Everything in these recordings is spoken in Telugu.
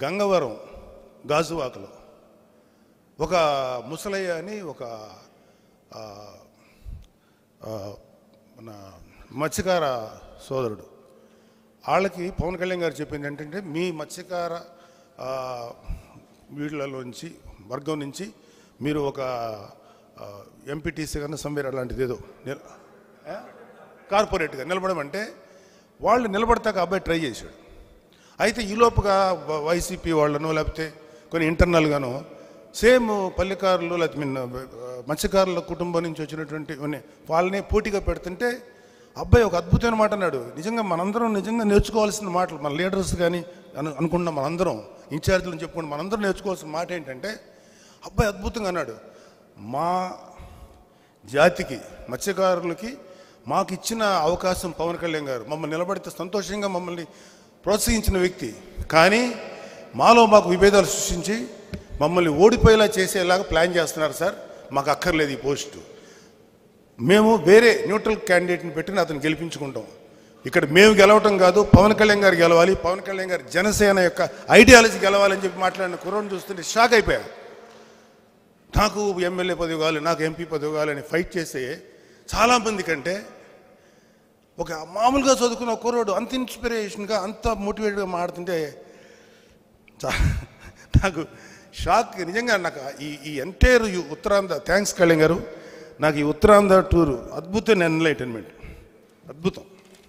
గంగవరం గాజువాకలో ఒక ముసలయ్య అని ఒక ఆ, ఆ, మన మత్స్యకార సోదరుడు వాళ్ళకి పవన్ కళ్యాణ్ గారు చెప్పింది ఏంటంటే మీ మత్స్యకార ఆ, వీళ్ళలోంచి వర్గం నుంచి మీరు ఒక ఎంపీటీసీ కన్నా సంవేర్ అలాంటిది ఏదో నిల- ఆ? కార్పొరేట్గా నిలబడమంటే వాళ్ళు నిలబడతాక అబ్బాయి ట్రై చేశాడు అయితే ఈలోపుగా వ- వైసీపీ వాళ్ళను లేకపోతే కొన్ని ఇంటర్నల్గాను సేమ్ పల్లెకారులు లేకపోతే మీన్ మత్స్యకారుల కుటుంబం నుంచి వచ్చినటువంటి కొన్ని వాళ్ళని పోటీగా పెడుతుంటే అబ్బాయి ఒక అద్భుతమైన మాట అన్నాడు నిజంగా మనందరం నిజంగా నేర్చుకోవాల్సిన మాటలు మన లీడర్స్ కానీ అను అనుకున్న మనందరం ఇన్ఛార్జీలను చెప్పుకుని మనందరం నేర్చుకోవాల్సిన మాట ఏంటంటే అబ్బాయి అద్భుతంగా అన్నాడు మా జాతికి మత్స్యకారులకి మాకు ఇచ్చిన అవకాశం పవన్ కళ్యాణ్ గారు మమ్మల్ని నిలబడితే సంతోషంగా మమ్మల్ని ప్రోత్సహించిన వ్యక్తి కానీ మాలో మాకు విభేదాలు సృష్టించి మమ్మల్ని ఓడిపోయేలా చేసేలాగా ప్లాన్ చేస్తున్నారు సార్ మాకు అక్కర్లేదు ఈ పోస్టు మేము వేరే న్యూట్రల్ క్యాండిడేట్ని పెట్టి అతను గెలిపించుకుంటాం ఇక్కడ మేము గెలవటం కాదు పవన్ కళ్యాణ్ గారు గెలవాలి పవన్ కళ్యాణ్ గారు జనసేన యొక్క ఐడియాలజీ గెలవాలని చెప్పి మాట్లాడిన కుర్రోని చూస్తుంటే షాక్ అయిపోయారు నాకు ఎమ్మెల్యే పదవి కావాలి నాకు ఎంపీ పదవి కావాలని ఫైట్ చేసే చాలామంది కంటే ఒక మామూలుగా చదువుకున్న కుర్రోడు అంత ఇన్స్పిరేషన్గా అంత మోటివేట్గా మాడుతుంటే చా- నాకు షాక్ నిజంగా నాకు ఈ ఈ ఎంటైర్ ఉత్తరాంధ్ర థ్యాంక్స్ కళ్యాణ్ గారు నాకు ఈ ఉత్తరాంధ్ర టూరు అద్భుతమైన ఎన్లైటన్మెంట్ అద్భుతం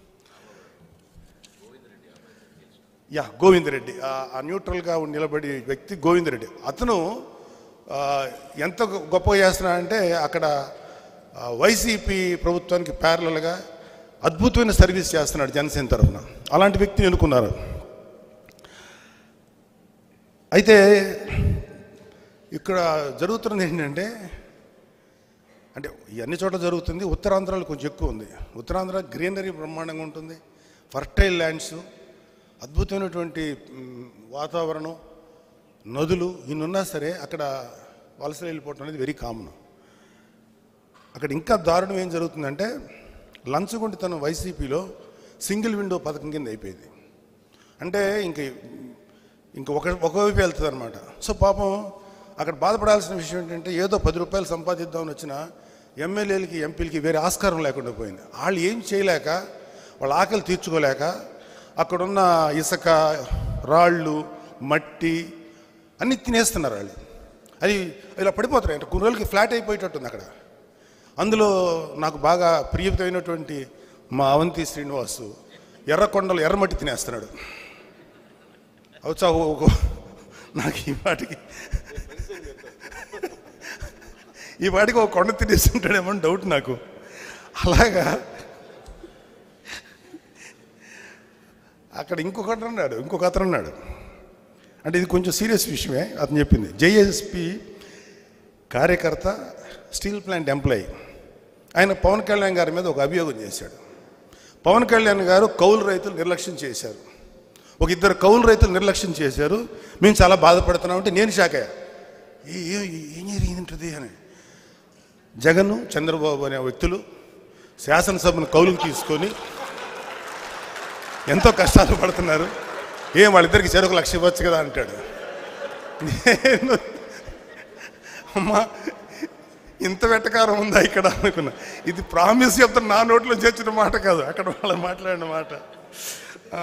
యా గోవిందరెడ్డి ఆ- ఆ న్యూట్రల్గా ఉండి నిలబడి వ్యక్తి గోవిందరెడ్డి అతను ఆ, ఎంత గొప్పగా చేస్తున్నాడంటే అక్కడ ఆ, వైసీపీ ప్రభుత్వానికి ప్యారలల్గా అద్భుతమైన సర్వీస్ చేస్తున్నాడు జనసేన తరఫున అలాంటి వ్యక్తిని ఎన్నుకున్నారు అయితే ఇక్కడ జరుగుతున్నది ఏంటంటే అంటే అన్ని చోట్ల జరుగుతుంది ఉత్తరాంధ్రలో కొంచెం ఎక్కువ ఉంది ఉత్తరాంధ్ర గ్రీనరీ బ్రహ్మాండంగా ఉంటుంది ఫర్టైల్ ల్యాండ్స్ అద్భుతమైనటువంటి మ్, వాతావరణం నదులు ఇన్నున్నా సరే అక్కడ వలసలు వెళ్ళిపోవటం అనేది వెరీ కామన్ అక్కడ ఇంకా దారుణం ఏం జరుగుతుందంటే లంచగొండి తన వైసీపీలో సింగిల్ విండో పథకం కింద అయిపోయింది అంటే ఇంక ఇంక ఒక ఒకవైపు వెళ్తుంది అనమాట సో పాపం అక్కడ బాధపడాల్సిన విషయం ఏంటంటే ఏదో పది రూపాయలు సంపాదిద్దామని వచ్చిన ఎమ్మెల్యేలకి ఎంపీలకి వేరే ఆస్కారం లేకుండా పోయింది వాళ్ళు ఏం చేయలేక వాళ్ళ ఆకలి తీర్చుకోలేక అక్కడున్న ఇసుక రాళ్ళు మట్టి అన్నీ తినేస్తున్నారు వాళ్ళు అది ఇలా పడిపోతారు అంటే కొన్ని రోజులకి ఫ్లాట్ అయిపోయేటట్టుంది అక్కడ అందులో నాకు బాగా ప్రియమైనటువంటి మా అవంతి శ్రీనివాసు ఎర్రకొండలు ఎర్రమట్టి తినేస్తున్నాడు అవుచా ఓ- ఓ- నాకు ఈ వాటికి ఈ వాటికి ఒక కొండ తినేస్తుంటాడేమో అని డౌట్ నాకు అలాగా అక్కడ ఇంకొకటి అన్నాడు ఇంకొక అతను అన్నాడు అంటే ఇది కొంచెం సీరియస్ విషయమే అతను చెప్పింది జేఎస్పి కార్యకర్త స్టీల్ ప్లాంట్ ఎంప్లాయీ ఆయన పవన్ కళ్యాణ్ గారి మీద ఒక అభియోగం చేశాడు పవన్ కళ్యాణ్ గారు కౌలు రైతులు నిర్లక్ష్యం చేశారు ఒక ఇద్దరు కౌలు రైతులు నిర్లక్ష్యం చేశారు మేము చాలా బాధపడుతున్నాం అంటే నేను షాక్ అయ్యా ఏ- ఏ- ఏం జరిగింది అని జగన్ చంద్రబాబు అనే వ్యక్తులు శాసనసభను కౌలుకు తీసుకొని ఎంతో కష్టాలు పడుతున్నారు ఏం వాళ్ళిద్దరికి చెరుకు లక్ష ఇవ్వచ్చు కదా అంటాడు నేను అమ్మా ఇంత వెటకారం ఉందా ఇక్కడ అనుకున్నా ఇది ప్రామిస్ చెప్తాను నా నోట్లో చేర్చిన మాట కాదు అక్కడ వాళ్ళు మాట్లాడిన మాట ఆ.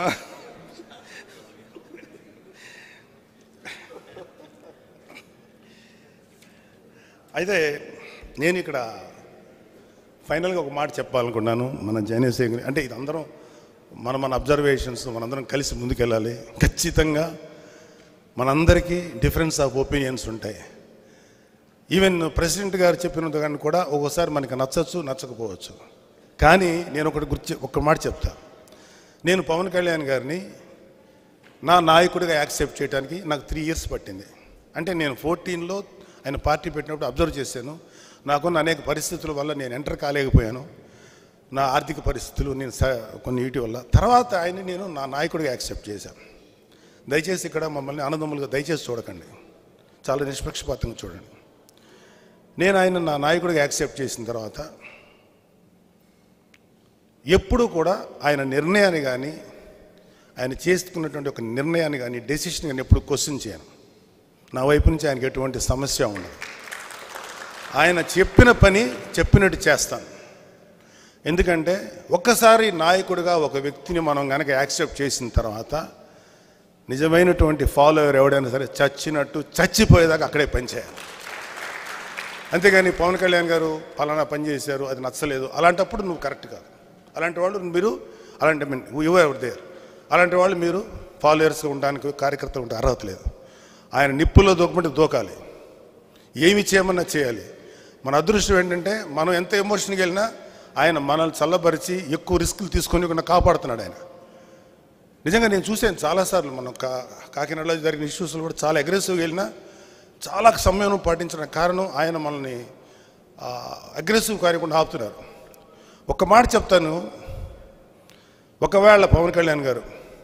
అయితే నేను ఇక్కడ ఫైనల్గా ఒక మాట చెప్పాలనుకున్నాను మన జైనసేన అంటే ఇది అందరం మన మన అబ్జర్వేషన్స్ మనందరం కలిసి ముందుకెళ్ళాలి ఖచ్చితంగా మనందరికీ డిఫరెన్స్ ఆఫ్ ఒపీనియన్స్ ఉంటాయి ఈవెన్ ప్రెసిడెంట్ గారు చెప్పినంత కానీ కూడా ఒక్కోసారి మనకి నచ్చచ్చు నచ్చకపోవచ్చు కానీ నేను ఒకటి గుర్తు ఒక్క మాట చెప్తా నేను పవన్ కళ్యాణ్ గారిని నా నాయకుడిగా యాక్సెప్ట్ చేయడానికి నాకు త్రీ ఇయర్స్ పట్టింది అంటే నేను ఫోర్టీన్లో ఆయన పార్టీ పెట్టినప్పుడు అబ్జర్వ్ చేశాను నాకున్న అనేక పరిస్థితుల వల్ల నేను ఎంటర్ కాలేకపోయాను నా ఆర్థిక పరిస్థితులు నేను స- కొన్ని వీటి వల్ల తర్వాత ఆయన నేను నా నాయకుడిగా యాక్సెప్ట్ చేశాను దయచేసి ఇక్కడ మమ్మల్ని ఆనందములుగా దయచేసి చూడకండి చాలా నిష్పక్షపాతంగా చూడండి నేను ఆయన నా నాయకుడిగా యాక్సెప్ట్ చేసిన తర్వాత ఎప్పుడూ కూడా ఆయన నిర్ణయాన్ని కానీ ఆయన చేసుకున్నటువంటి ఒక నిర్ణయాన్ని కానీ డెసిషన్ కానీ ఎప్పుడు క్వశ్చన్ చేయను నా వైపు నుంచి ఆయనకి ఎటువంటి సమస్య ఉండదు ఆయన చెప్పిన పని చెప్పినట్టు చేస్తాను ఎందుకంటే ఒక్కసారి నాయకుడిగా ఒక వ్యక్తిని మనం కనుక యాక్సెప్ట్ చేసిన తర్వాత నిజమైనటువంటి ఫాలోవర్ ఎవడైనా సరే చచ్చినట్టు చచ్చిపోయేదాకా అక్కడే పనిచేయాలి అంతేగాని పవన్ కళ్యాణ్ గారు ఫలానా పని చేశారు అది నచ్చలేదు అలాంటప్పుడు నువ్వు కరెక్ట్ కాదు అలాంటి వాళ్ళు మీరు అలాంటి మీన్ యు ఎవర్ దేర్ అలాంటి వాళ్ళు మీరు ఫాలోయర్స్ ఉండడానికి కార్యకర్తలు ఉంటే అర్హత లేదు ఆయన నిప్పుల్లో దూకమంటే దూకాలి ఏమి చేయమన్నా చేయాలి మన అదృష్టం ఏంటంటే మనం ఎంత ఎమోషన్కి వెళ్ళినా ఆయన మనల్ని చల్లబరిచి ఎక్కువ రిస్కులు తీసుకొని కాపాడుతున్నాడు ఆయన నిజంగా నేను చూశాను చాలాసార్లు మనం కా కాకినాడలో జరిగిన ఇష్యూస్లో కూడా చాలా అగ్రెసివ్గా వెళ్ళినా చాలా సమయం పాటించడానికి కారణం ఆయన మనల్ని అగ్రెసివ్ కార్యకుండా ఆపుతున్నారు ఒక మాట చెప్తాను ఒకవేళ పవన్ కళ్యాణ్ గారు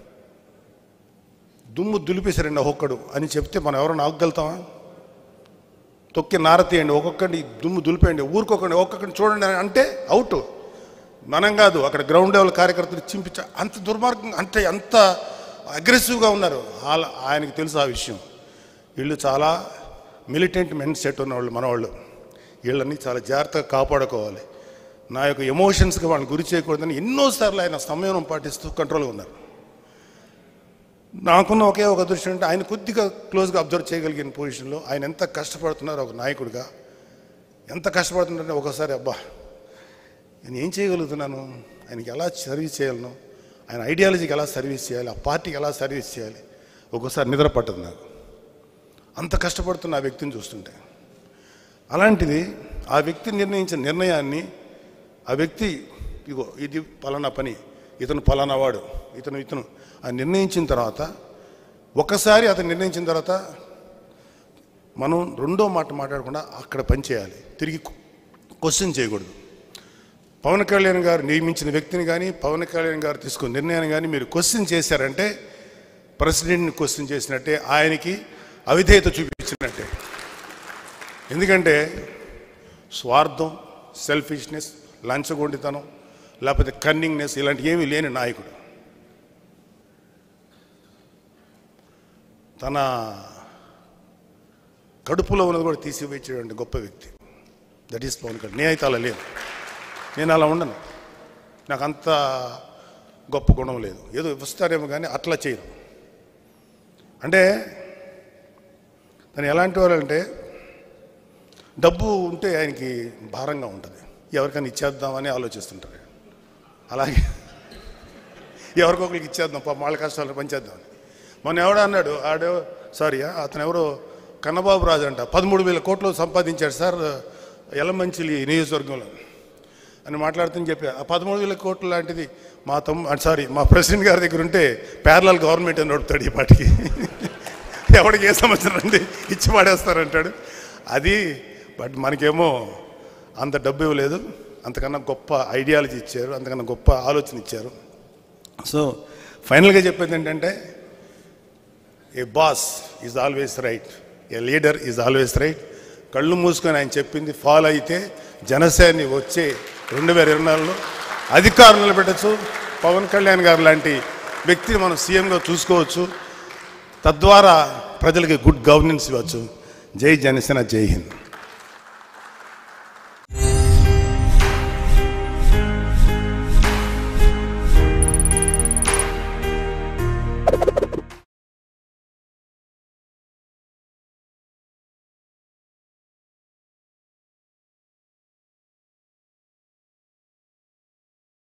దుమ్ము దులిపేశారండి ఒక్కొక్కడు అని చెప్తే మనం ఎవరైనా ఆగగలుగుతామా తొక్కి నారతీయండి ఒక్కొక్కడిని దుమ్ము దులిపేయండి ఊరికొకండి ఒక్కొక్కడిని చూడండి అని అంటే అవుట్ మనం కాదు అక్కడ గ్రౌండ్ లెవెల్ కార్యకర్తలు చింపించ అంత దుర్మార్గం అంటే అంత అగ్రెసివ్గా ఉన్నారు వాళ్ళ ఆయనకి తెలుసు ఆ విషయం వీళ్ళు చాలా మిలిటెంట్ మెన్ సెట్ ఉన్నవాళ్ళు మనవాళ్ళు వీళ్ళని చాలా జాగ్రత్తగా కాపాడుకోవాలి నా యొక్క ఎమోషన్స్కి వాళ్ళని గురి చేయకూడదని ఎన్నోసార్లు ఆయన సంయమనం పాటిస్తూ కంట్రోల్గా ఉన్నారు నాకున్న ఒకే ఒక దృష్టి అంటే ఆయన కొద్దిగా క్లోజ్గా అబ్జర్వ్ చేయగలిగిన పొజిషన్లో ఆయన ఎంత కష్టపడుతున్నారో ఒక నాయకుడిగా ఎంత కష్టపడుతున్నారంటే ఒకసారి అబ్బా నేను ఏం చేయగలుగుతున్నాను ఆయనకి ఎలా సర్వీస్ చేయగలను ఆయన ఐడియాలజీకి ఎలా సర్వీస్ చేయాలి ఆ పార్టీకి ఎలా సర్వీస్ చేయాలి ఒక్కోసారి నిద్ర పట్టదు నాకు అంత కష్టపడుతున్న ఆ వ్యక్తిని చూస్తుంటే అలాంటిది ఆ వ్యక్తి నిర్ణయించిన నిర్ణయాన్ని ఆ వ్యక్తి ఇగో ఇది పలానా పని ఇతను పలానా వాడు ఇతను ఇతను ఆ నిర్ణయించిన తర్వాత ఒకసారి అతను నిర్ణయించిన తర్వాత మనం రెండో మాట మాట్లాడకుండా అక్కడ పని చేయాలి తిరిగి క్వశ్చన్ చేయకూడదు పవన్ కళ్యాణ్ గారు నియమించిన వ్యక్తిని కానీ పవన్ కళ్యాణ్ గారు తీసుకున్న నిర్ణయాన్ని కానీ మీరు క్వశ్చన్ చేశారంటే ప్రెసిడెంట్ని క్వశ్చన్ చేసినట్టే ఆయనకి అవిధేయత చూపించినట్టే ఎందుకంటే స్వార్థం సెల్ఫిష్నెస్ లంచగొండితనం లేకపోతే కన్నింగ్నెస్ ఇలాంటి ఏమీ లేని నాయకుడు తన కడుపులో ఉన్నది కూడా తీసివేసేటువంటి గొప్ప వ్యక్తి దట్ ఈస్ పవన్ కళ్యాణ్ నేనైతే అలా లేదు నేను అలా ఉండను నాకు అంత గొప్ప గుణం లేదు ఏదో ఇస్తారేమో కానీ అట్లా చేయను అంటే తను ఎలాంటి వాళ్ళు అంటే డబ్బు ఉంటే ఆయనకి భారంగా ఉంటుంది ఎవరికైనా ఇచ్చేద్దామని ఆలోచిస్తుంటారు అలాగే ఎవరికొకరికి ఇచ్చేద్దాం పాపం వాళ్ళ కష్టాలు పనిచేద్దామని మొన్న ఎవడో అన్నాడు ఆడో సారీ అతను ఎవరో కన్నబాబు రాజు అంట పదమూడు వేల కోట్లు సంపాదించాడు సార్ ఎలమంచిలి నియోజకవర్గంలో అని మాట్లాడుతూ చెప్పి ఆ పదమూడు వేల కోట్లు లాంటిది మా తమ్ము సారీ మా ప్రెసిడెంట్ గారి దగ్గర ఉంటే ప్యారలల్ గవర్నమెంట్ అని నడుపుతాడు ఈ పాటికి ఎవడికి ఏ సమస్య రండి ఇచ్చి పడేస్తారంటాడు అది బట్ మనకేమో అంత డబ్బు ఇవ్వలేదు అంతకన్నా గొప్ప ఐడియాలజీ ఇచ్చారు అంతకన్నా గొప్ప ఆలోచన ఇచ్చారు సో ఫైనల్గా చెప్పేది ఏంటంటే a boss is always right a leader is always right కళ్ళు మూసుకొని ఆయన చెప్పింది ఫాలో అయితే జనసేన వచ్చే రెండు వేల ఇరవై నాలుగులో అధికారులు నిలబెట్టచ్చు పవన్ కళ్యాణ్ గారు లాంటి వ్యక్తిని మనం సీఎంగా చూసుకోవచ్చు తద్వారా ప్రజలకి గుడ్ గవర్నెన్స్ ఇవ్వచ్చు జై జనసేన జై హింద్